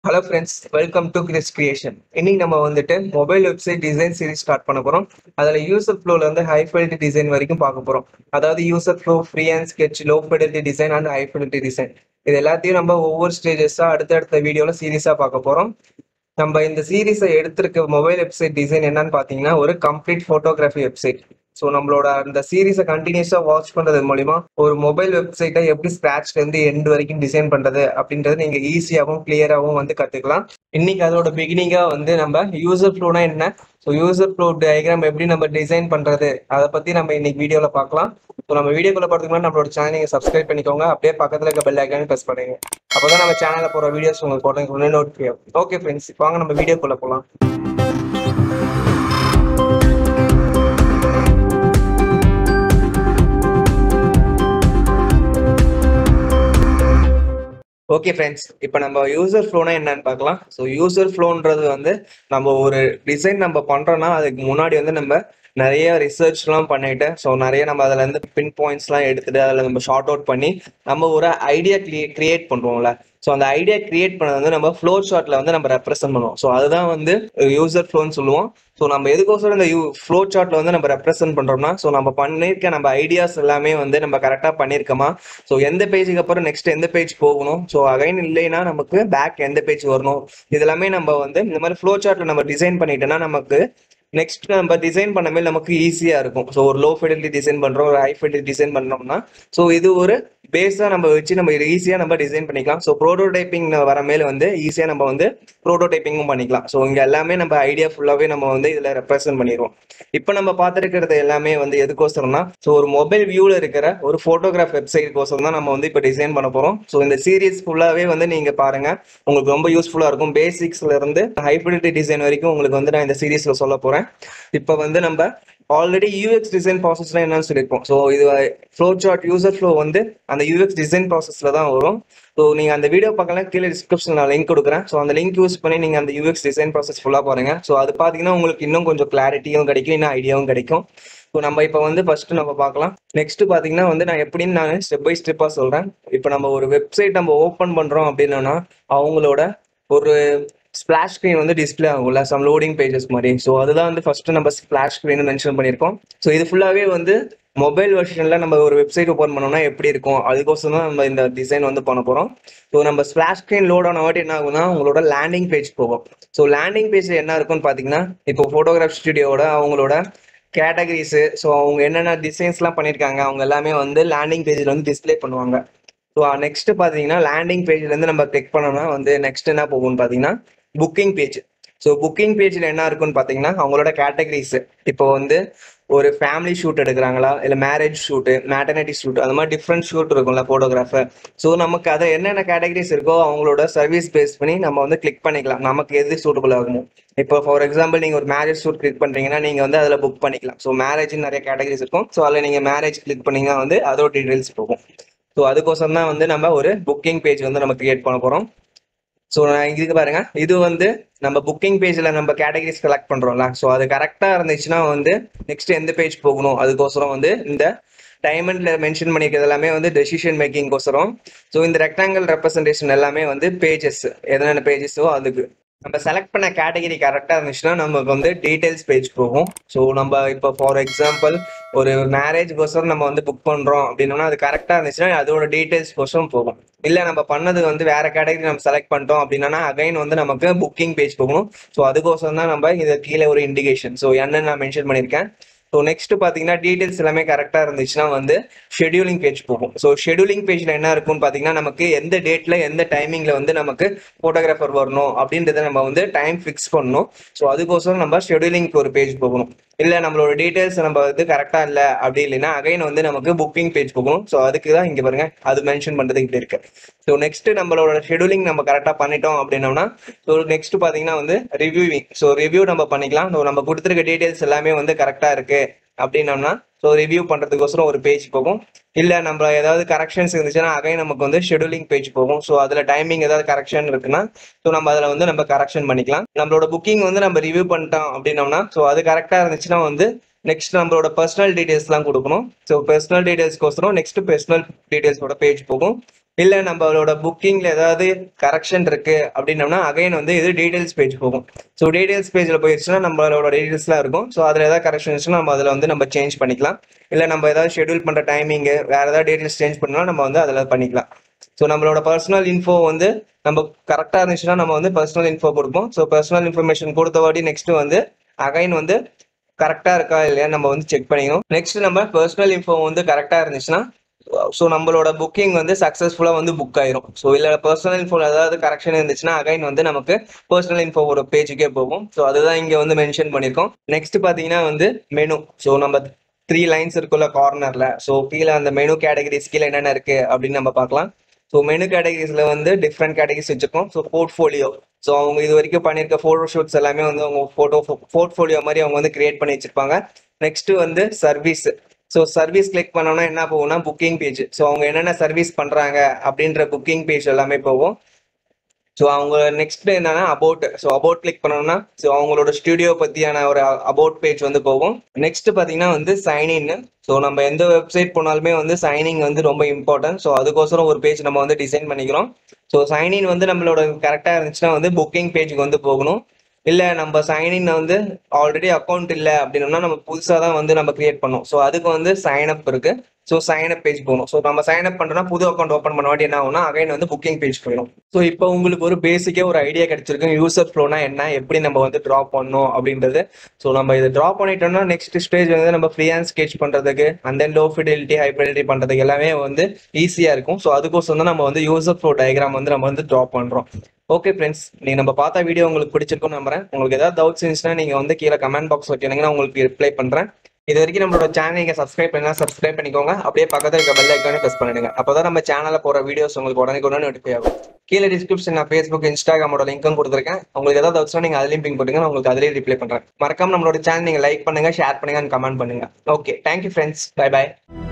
hello friends welcome to Kris creation இன்னைக்கு நம்ம வந்துட்டு mobile website design series start பண்ண போறோம் அதுல யூசர் ஃப்ளோல இருந்து ஹை ஃபெலிட்டி டிசைன் வரைக்கும் பார்க்க போறோம் அதாவது user flow free and sketch low fidelity design and high fidelity design இது எல்லாத்தையும் நம்ம ஒவ்வொரு ஸ்டேஜஸா அடுத்தடுத்த வீடியோல சீரிஸா பார்க்க போறோம் நம்ம இந்த சீரிஸை எடுத்திருக்க மொபைல் வெப்சைட் டிசைன் என்னன்னு பார்த்தீங்கன்னா ஒரு கம்ப்ளீட் ஃபோட்டோகிராஃபி வெப்சைட் ஸோ நம்மளோட அந்த சீரிஸை கண்டினியூஸாக வாட்ச் பண்ணுறது மூலிமா ஒரு மொபைல் வெப்சைட்டை எப்படி ஸ்க்ராட்ச்ல இருந்து எண்ட் வரைக்கும் டிசைன் பண்ணுறது அப்படின்றது நீங்கள் ஈஸியாகவும் கிளியராகவும் வந்து கற்றுக்கலாம் இன்னைக்கு அதோட பிகினிங்காக வந்து நம்ம யூசர் ஃப்ளோனா என்ன ஸோ யூசர் ஃப்ளோ டயக்ராம் எப்படி நம்ம டிசைன் பண்ணுறது அதை பற்றி நம்ம இன்னைக்கு வீடியோவில் பார்க்கலாம் ஸோ நம்ம வீடியோக்குள்ள போகிறதுக்கு முன்னாடி நம்மளோட சேனல் நீங்கள் சப்ஸ்கிரைப் பண்ணிக்கோங்க அப்படியே பக்கத்தில் இருக்க பெல் ஐக்கானே ப்ரெஸ் பண்ணுங்க அப்போ தான் நம்ம சேனலில் போகிற வீடியோஸ் உங்களுக்கு போடுறதுக்கு நோட்டிஃபை ஓகே ஃப்ரெண்ட்ஸ் வாங்க நம்ம வீடியோக்குள்ளே போகலாம் ஓகே ஃப்ரெண்ட்ஸ் இப்போ நம்ம யூசர் ஃப்ளோனா என்னன்னு பார்க்கலாம் ஸோ யூசர் ஃப்ளோன்றது வந்து நம்ம ஒரு டிசைன் நம்ம பண்ணுறோன்னா அதுக்கு முன்னாடி வந்து நம்ம நிறைய ரிசர்ச்லாம் பண்ணிட்டு ஸோ நிறைய நம்ம அதில் இருந்து பின் பாயிண்ட்ஸ்லாம் எடுத்துட்டு அதில் நம்ம ஷார்ட் அவுட் பண்ணி நம்ம ஒரு ஐடியா கிரியே கிரியேட் பண்ணுறோம்ல ஸோ அந்த ஐடியா கிரியேட் பண்ணது வந்து நம்ம ஃப்ளோ சார்ட்ல வந்து நம்ம ரெப்ரசென்ட் பண்ணுவோம் ஸோ அதுதான் வந்து யூசர் ஃப்ளோன்னு சொல்லுவோம் ஸோ நம்ம எதுக்கோசரம் இந்த யூ ஃப்ளோ சார்ட்ல வந்து நம்ம ரெப்ரசென்ட் பண்றோம்னா ஸோ நம்ம பண்ணியிருக்க நம்ம ஐடியாஸ் எல்லாமே வந்து நம்ம கரெக்டாக பண்ணியிருக்கோமா ஸோ எந்த பேஜுக்கு அப்புறம் நெக்ஸ்ட் எந்த பேஜ் போகணும் ஸோ அகைன் இல்லைன்னா நமக்கு பேக் எந்த பேஜ் வரணும் இதெல்லாமே நம்ம வந்து இந்த மாதிரி ஃப்ளோ சார்ட்ல நம்ம டிசைன் பண்ணிட்டோம்னா நமக்கு நெக்ஸ்ட் நம்ம டிசைன் பண்ணமே நமக்கு ஈஸியாக இருக்கும் ஸோ ஒரு லோ ஃபெடிலிட்டி டிசைன் பண்ணுறோம் ஒரு ஹை ஃபெடிலிட்டி டிசைன் பண்ணோம்னா ஸோ இது ஒரு பேஸாக நம்ம வச்சு நம்ம ஈஸியாக நம்ம டிசைன் பண்ணிக்கலாம் ஸோ ப்ரோட்டோடைப்பிங் வர மேல வந்து ஈஸியாக நம்ம வந்து ப்ரோட்டோடைப்பிங்கும் பண்ணிக்கலாம் ஸோ இங்கே எல்லாமே நம்ம ஐடியா ஃபுல்லாகவே நம்ம வந்து இதில் ரெப்ரசென்ட் பண்ணிடுவோம் இப்போ நம்ம பார்த்துருக்கிறது எல்லாமே வந்து எதுக்கோசரம்னா ஸோ ஒரு மொபைல் வியூவில் இருக்கிற ஒரு ஃபோட்டோகிராஃப் வெப்சைட்கோசரம் தான் நம்ம வந்து இப்போ டிசைன் பண்ண போகிறோம் ஸோ இந்த சீரீஸ் ஃபுல்லாகவே வந்து நீங்கள் பாருங்க உங்களுக்கு ரொம்ப யூஸ்ஃபுல்லாக இருக்கும் பேசிக்ஸ்ல இருந்து ஹைபிரிட்டி டிசைன் வரைக்கும் உங்களுக்கு வந்து நான் இந்த சீரீஸில் சொல்ல போகிறேன் இப்போ வந்து நம்ம ஆல்ரெடி யூஎக்ஸ் டிசைன் ப்ராசஸ்லாம் என்னன்னு சொல்லியிருப்போம் ஸோ இது ஃப்ளோ சார்ட் யூசர் ஃப்ளோ வந்து அந்த யூஎக்ஸ் டிசைன் ப்ராசஸில் தான் வரும் ஸோ நீங்கள் அந்த வீடியோ பார்க்கலாம் கீழே டிஸ்கிரிப்ஷனில் நான் லிங்க் கொடுக்குறேன் ஸோ அந்த லிங்க் யூஸ் பண்ணி நீங்கள் அந்த யூஎக்ஸ் டிசைன் ப்ராசஸ் ஃபுல்லாக பாருங்க ஸோ அது பார்த்தீங்கன்னா உங்களுக்கு இன்னும் கொஞ்சம் கிளாரிட்டியும் கிடைக்கும் இன்னும் ஐடியாவும் கிடைக்கும் ஸோ நம்ம இப்போ வந்து ஃபர்ஸ்ட் நம்ம பார்க்கலாம் நெக்ஸ்ட் பார்த்தீங்கன்னா வந்து நான் எப்படின்னு நான் ஸ்டெப் பை ஸ்டெப்பாக சொல்கிறேன் இப்போ நம்ம ஒரு வெப்சைட் நம்ம ஓப்பன் பண்ணுறோம் அப்படின்னா அவங்களோட ஒரு ஸ்பிளாஷ் ஸ்க்ரீன் வந்து டிஸ்பிளே ஆகும்ல சம் லோடிங் பேஜஸ் மாதிரி ஸோ அதுதான் வந்து ஃபர்ஸ்ட் நம்ம ஸ்பிளாஷ் ஸ்க்ரீன் மென்ஷன் பண்ணியிருக்கோம் ஸோ இது ஃபுல்லாகவே வந்து மொபைல் வெர்ஷனில் நம்ம ஒரு வெப்சைட் ஓப்பன் பண்ணோம்னா எப்படி இருக்கும் அதுக்கோசரம் தான் நம்ம இந்த டிசைன் வந்து பண்ண போகிறோம் ஸோ நம்ம ஸ்பிளாஷ் ஸ்க்ரீன் லோட் ஆன வாட்டி என்ன ஆகும்னா உங்களோட லேண்டிங் பேஜ் போகும் ஸோ லேண்டிங் பேஜில் என்ன இருக்கும்னு பார்த்தீங்கன்னா இப்போ ஃபோட்டோகிராஃப் ஸ்டுடியோட அவங்களோட கேட்டகரிஸு ஸோ அவங்க என்னென்ன டிசைன்ஸ்லாம் பண்ணியிருக்காங்க அவங்க எல்லாமே வந்து லேண்டிங் பேஜில் வந்து டிஸ்பிளே பண்ணுவாங்க ஸோ நெக்ஸ்ட் பார்த்தீங்கன்னா லேண்டிங் பேஜ்லேருந்து நம்ம கிளிக் பண்ணோம்னா வந்து நெக்ஸ்ட் என்ன போகும்னு பார்த்தீங்கன்னா புக்கிங் பேஜ் ஸோ புக்கிங் பேஜில் என்ன இருக்குன்னு பார்த்தீங்கன்னா அவங்களோட கேட்டகரிஸ் இப்போ வந்து ஒரு ஃபேமிலி ஷூட் எடுக்கிறாங்களா இல்லை மேரேஜ் ஷூட்டு மேட்டர்னிட்டி ஷூட் அந்த மாதிரி டிஃப்ரெண்ட் ஷூட் இருக்கும்ல ஃபோட்டோகிராஃபர் ஸோ நமக்கு அதை என்னென்ன கேட்டகரிஸ் இருக்கோ அவங்களோட சர்வீஸ் பேஸ் பண்ணி நம்ம வந்து கிளிக் பண்ணிக்கலாம் நமக்கு எது சூட்டபுள் ஆகுமோ இப்போ ஃபார் எக்ஸாம்பிள் நீங்கள் ஒரு மேரேஜ் ஷூட் கிளிக் பண்ணுறீங்கன்னா நீங்கள் வந்து அதில் புக் பண்ணிக்கலாம் ஸோ மேரேஜ் நிறைய கேட்டகரிஸ் இருக்கும் ஸோ அதில் நீங்கள் மேரேஜ் கிளிக் பண்ணீங்கன்னா வந்து அதோட டீடைல்ஸ் போகும் ஸோ அதுக்கோசரம் தான் வந்து நம்ம ஒரு புக்கிங் பேஜ் வந்து நம்ம கிரியேட் பண்ண போகிறோம் ஸோ நான் இதுக்கு பாருங்க இது வந்து நம்ம புக்கிங் பேஜில் நம்ம கேட்டகரிஸ் கலெக்ட் பண்ணுறோம்ல ஸோ அது கரெக்டாக இருந்துச்சுன்னா வந்து நெக்ஸ்ட் எந்த பேஜ் போகணும் அதுக்கோசரம் வந்து இந்த டைமண்ட்ல மென்ஷன் பண்ணியிருக்கிறது எல்லாமே வந்து டெசிஷன் மேக்கிங்கோசரம் ஸோ இந்த ரெக்டாங்கல் ரெப்ரசன்டேஷன் எல்லாமே வந்து பேஜஸ் எதனான பேஜஸோ அதுக்கு நம்ம செலக்ட் பண்ண கேட்டகரி கரெக்டாக இருந்துச்சுன்னா நமக்கு வந்து டீடைல்ஸ் பேஜ் போகும் ஸோ நம்ம இப்போ ஃபார் எக்ஸாம்பிள் ஒரு மேரேஜ்க்கோசரம் நம்ம வந்து புக் பண்ணுறோம் அப்படின்னா அது கரெக்டாக இருந்துச்சுன்னா அதோட டீடைல்ஸ் கோசரம் போகும் இல்லை நம்ம பண்ணது வந்து வேற கேட்டகரி நம்ம செலக்ட் பண்ணிட்டோம் அப்படின்னா அகைன் வந்து நமக்கு புக்கிங் பேஜ் போகணும் ஸோ அதுக்கோசரம் தான் நம்ம இதை கீழே ஒரு இண்டிகேஷன் ஸோ என்னன்னு நான் மென்ஷன் பண்ணியிருக்கேன் ஸோ நெக்ஸ்ட் பார்த்தீங்கன்னா டீடைல்ஸ் எல்லாமே கரெக்டாக இருந்துச்சுன்னா வந்து ஷெடியூலிங் பேஜ் போகும் ஸோ ஷெடியூலிங் பேஜில் என்ன இருக்கும்னு பார்த்தீங்கன்னா நமக்கு எந்த டேட்டில் எந்த டைமிங்கில் வந்து நமக்கு ஃபோட்டோகிராஃபர் வரணும் அப்படின்றத நம்ம வந்து டைம் ஃபிக்ஸ் பண்ணணும் ஸோ அதுக்கோசரம் நம்ம ஷெடியூலிங்க்கு ஒரு பேஜ் போகணும் இல்லை நம்மளோட டீடைல்ஸ் நம்ம வந்து கரெக்டாக இல்லை அப்படி இல்லைன்னா அகைன் வந்து நமக்கு புக்கிங் பேஜ் போகணும் ஸோ அதுக்கு தான் இங்கே பாருங்க அது மென்ஷன் பண்ணுறது இப்படி இருக்கு ஸோ நெக்ஸ்ட் நம்மளோட ஷெடியூலிங் நம்ம கரெக்டாக பண்ணிட்டோம் அப்படின்னோம்னா ஸோ நெக்ஸ்ட் பார்த்தீங்கன்னா வந்து ரிவ்யூவிங் ஸோ ரிவ்யூ நம்ம பண்ணிக்கலாம் ஸோ நம்ம கொடுத்துருக்க டீடைல்ஸ் எல்லாமே வந்து கரெக்டாக இருக்கு அப்படின்னோம்னா ஸோ ரிவ்யூ பண்ணுறதுக்கோசரம் ஒரு பேஜ் போகும் இல்லை நம்ம ஏதாவது கரெக்ஷன்ஸ் இருந்துச்சுன்னா அகைன் நமக்கு வந்து ஷெடியூலிங் பேஜ் போகும் ஸோ அதில் டைமிங் ஏதாவது கரெக்ஷன் இருக்குன்னா ஸோ நம்ம அதில் வந்து நம்ம கரெக்ஷன் பண்ணிக்கலாம் நம்மளோட புக்கிங் வந்து நம்ம ரிவ்யூ பண்ணிட்டோம் அப்படின்னோம்னா ஸோ அது கரெக்டாக இருந்துச்சுன்னா வந்து நெக்ஸ்ட் நம்மளோட பர்சனல் டீடைல்ஸ்லாம் கொடுக்கணும் ஸோ பர்சனல் டீடைல்ஸ்க்கோசரம் நெக்ஸ்ட் பர்சனல் டீடைல்ஸோட பேஜ் போகும் இல்ல நம்மளோட புக்கிங்ல ஏதாவது கரெக்ஷன் இருக்கு அப்படின்னம்னா அகைன் வந்து இது டீடைல்ஸ் பேஜ் போகும் ஸோ டீடைல்ஸ் பேஜ்ல போயிடுச்சுன்னா நம்மளோட டீடைல்ஸ்லாம் இருக்கும் ஸோ அதுல ஏதாவது கரெக்ஷன் இருந்துச்சுன்னா நம்ம அதுல வந்து நம்ம சேஞ்ச் பண்ணிக்கலாம் இல்ல நம்ம ஏதாவது ஷெட்யூல் பண்ற டைமிங் வேற ஏதாவது டீடைல்ஸ் சேஞ்ச் பண்ணாலும் நம்ம வந்து அதுல பண்ணிக்கலாம் ஸோ நம்மளோட பர்சனல் இன்ஃபோ வந்து நம்ம கரெக்டாக இருந்துச்சுன்னா நம்ம வந்து பர்சனல் இன்ஃபோ கொடுப்போம் ஸோ பர்சனல் இன்ஃபர்மேஷன் கொடுத்த வாட்டி நெக்ஸ்ட் வந்து அகைன் வந்து கரெக்டாக இருக்கா இல்லையா நம்ம வந்து செக் பண்ணிக்கணும் நெக்ஸ்ட் நம்ம பர்சனல் இன்ஃபோ வந்து கரெக்டாக இருந்துச்சுன்னா ஸோ நம்மளோட புக்கிங் வந்து சக்ஸஸ்ஃபுல்லாக வந்து புக் ஆயிரும் ஸோ இல்லை பர்சனல் இன்ஃபோ ஏதாவது கரெக்ஷன் இருந்துச்சுன்னா அகைன் வந்து நமக்கு பர்சனல் இன்ஃபோவோட பேஜுக்கே போகும் ஸோ அதுதான் இங்கே வந்து மென்ஷன் பண்ணியிருக்கோம் நெக்ஸ்ட் பார்த்தீங்கன்னா வந்து மெனு ஸோ நம்ம த்ரீ லைன்ஸ் இருக்குல்ல கார்னர்ல ஸோ கீழே அந்த மெனு கேட்டகரிஸ் கீழே என்னென்ன இருக்கு அப்படின்னு நம்ம பார்க்கலாம் ஸோ மெனு கேட்டகரிஸ்ல வந்து டிஃப்ரெண்ட் கேட்டகரிஸ் வச்சிருக்கோம் ஸோ போர்ட்ஃபோலியோ ஸோ அவங்க இது வரைக்கும் பண்ணியிருக்க ஃபோட்டோ ஷூட்ஸ் எல்லாமே வந்து அவங்க ஃபோட்டோ போர்ட்ஃபோலியோ மாதிரி அவங்க வந்து கிரியேட் பண்ணி வச்சிருப்பாங்க நெக்ஸ்ட் வந்து சர்வீஸ் ஸோ சர்வீஸ் கிளிக் பண்ணோம்னா என்ன போகும்னா புக்கிங் பேஜ் ஸோ அவங்க என்னென்ன சர்வீஸ் பண்றாங்க அப்படின்ற புக்கிங் பேஜ் எல்லாமே போகும் ஸோ அவங்க நெக்ஸ்ட் என்னன்னா அபவுட் ஸோ அபவுட் கிளிக் பண்ணோம்னா ஸோ அவங்களோட ஸ்டுடியோ பத்தியான ஒரு அபவுட் பேஜ் வந்து போகும் நெக்ஸ்ட் பார்த்தீங்கன்னா வந்து சைன்இன் ஸோ நம்ம எந்த வெப்சைட் போனாலுமே வந்து சைனிங் வந்து ரொம்ப இம்பார்ட்டன்ட் ஸோ அதுக்கோசரம் ஒரு பேஜ் நம்ம வந்து டிசைன் பண்ணிக்கிறோம் ஸோ சைன்இன் வந்து நம்மளோட கரெக்டாக இருந்துச்சுன்னா வந்து புக்கிங் பேஜுக்கு வந்து போகணும் இல்லை நம்ம சைன்இன் வந்து ஆல்ரெடி அக்கௌண்ட் இல்லை அப்படின்னோம்னா நம்ம புதுசாக தான் வந்து நம்ம கிரியேட் பண்ணோம் ஸோ அதுக்கு வந்து சைன் அப் இருக்கு ஸோ சைன் அப் பேஜ் போகணும் ஸோ நம்ம சைன் அப் பண்ணுறோம்னா புது அக்கௌண்ட் ஓப்பன் பண்ண வாட்டி என்ன ஆகும்னா அகைன் வந்து புக்கிங் பேஜ் போயிடும் ஸோ இப்போ உங்களுக்கு ஒரு பேசிக்கே ஒரு ஐடியா கிடைச்சிருக்கு யூசர் ஃப்ளோனா என்ன எப்படி நம்ம வந்து ட்ரா பண்ணணும் அப்படின்றது ஸோ நம்ம இதை ட்ரா பண்ணிட்டோம்னா நெக்ஸ்ட் ஸ்டேஜ் வந்து நம்ம ஃப்ரீ ஹேண்ட் ஸ்கெச் பண்ணுறதுக்கு and then low fidelity high fidelity பண்ணுறதுக்கு எல்லாமே வந்து ஈஸியாக இருக்கும் ஸோ அதுக்கோசரம் தான் நம்ம வந்து யூசர் ஃப்ளோ டயக்ராம் வந்து நம்ம வந்து ட்ரா பண்ணுறோம் ஓகே ஃப்ரெண்ட்ஸ் நீங்க நம்ம பார்த்த வீடியோ உங்களுக்கு பிடிச்சிருக்கும் நம்புறேன் உங்களுக்கு ஏதாவது டவுட்ஸ் இருந்துச்சுன்னா நீங்க வந்து கீழே கமெண்ட் பாக்ஸ் வச்சிருந்தீங்கன்னா உங்களுக்கு ரிப்ளை பண்றேன் இது வரைக்கும் நம்மளோட சேனல் நீங்க சப்ஸ்கிரைப் பண்ணா சப்ஸ்கிரைப் பண்ணிக்கோங்க அப்படியே பக்கத்துல இருக்க பெல் ஐக்கானே பிரஸ் பண்ணிடுங்க அப்பதான் நம்ம சேனல்ல போற வீடியோஸ் உங்களுக்கு உடனே உடனே நோட்டிஃபை ஆகும் கீழே டிஸ்கிரிப்ஷன் நான் ஃபேஸ்புக் இன்ஸ்டாகிராமோட லிங்க்கும் கொடுத்துருக்கேன் உங்களுக்கு ஏதாவது டவுட்ஸ்னா நீங்க அதுலயும் பிங் போட்டுங்க நான் உங்களுக்கு அதுலயே ரிப்ளை பண்றேன் மறக்காம நம்மளோட சேனல் நீங்க லைக் பண்ணுங்க ஷேர் பண்ணுங்க கமெண்ட் பண்ணுங்க okay thank you friends bye by